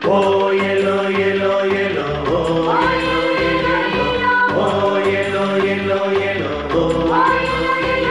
Oh yellow, yellow, yellow. Oh yellow, yellow. Oh yellow, yellow, yellow. Oh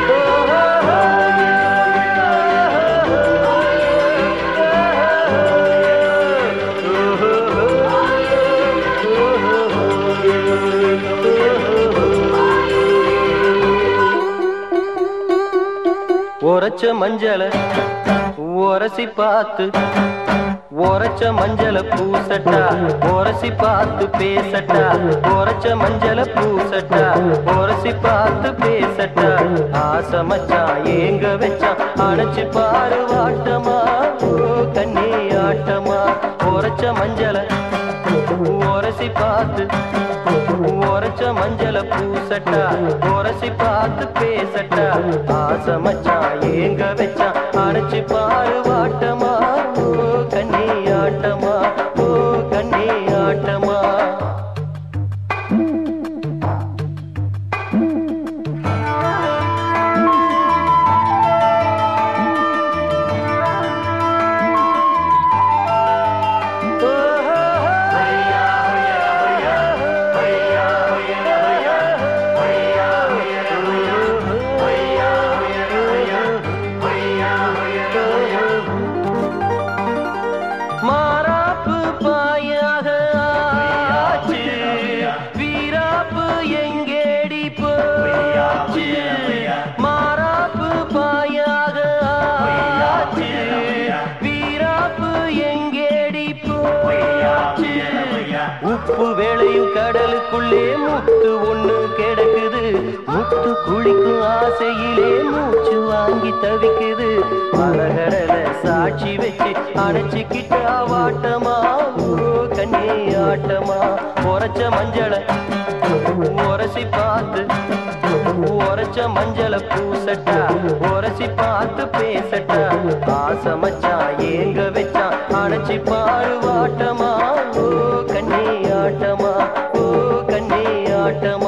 உரைச்ச மஞ்சள உரசி பார்த்து உரைச்ச மஞ்சள பூசட்டா உரசி பார்த்து பேசட்டா உரைச்ச மஞ்சள பூசட்டா உரசி பார்த்து பேசட்டா ஆசை மச்சான் ஏங்க வச்சான் அணைச்சு பாரு வாட்டமா ஓ கண்ணே ஆட்டமா உரைச்ச மஞ்சள உரசி பார்த்து உரைச்ச மஞ்சள பூசட்டா உரசி பார்த்து பேசட்டா ஆசை மச்சான் ஏங்க வச்சான் அணைச்சு பாரு வாட்டமா ஓ கண்ணே ஆட்டமா ஓ கண்ணே ஆட்டமா மாறாப்பு பாயாக ஆச்சு வீராப்பு எங்கேடி போச்சு மாறாப்பு பாயாக ஆச்சு வீராப்பு எங்கேடி போச்சு உப்பு வேளையும் கடலுக்குள்ளே முத்து ஒண்ணு கிடக்குது முத்து குளிக்கும் ஆசையிலே மூச்சு வாங்கி தவிக்குது மரகடல சாட்சி வச்சு அணைச்சுக்கிட்ட வாட்டமா ஓ கண்ணே ஆட்டமா உரைச்ச மஞ்சள உரசி பார்த்து உரைச்ச மஞ்சள பூசட்டா உரசி பார்த்து பேசட்டா ஆசை மச்சான் ஏங்க வச்சான் அணைச்சி பாரு வாட்டமா ஓ கண்ணே ஆட்டமா ஓ கண்ணே ஆட்டமா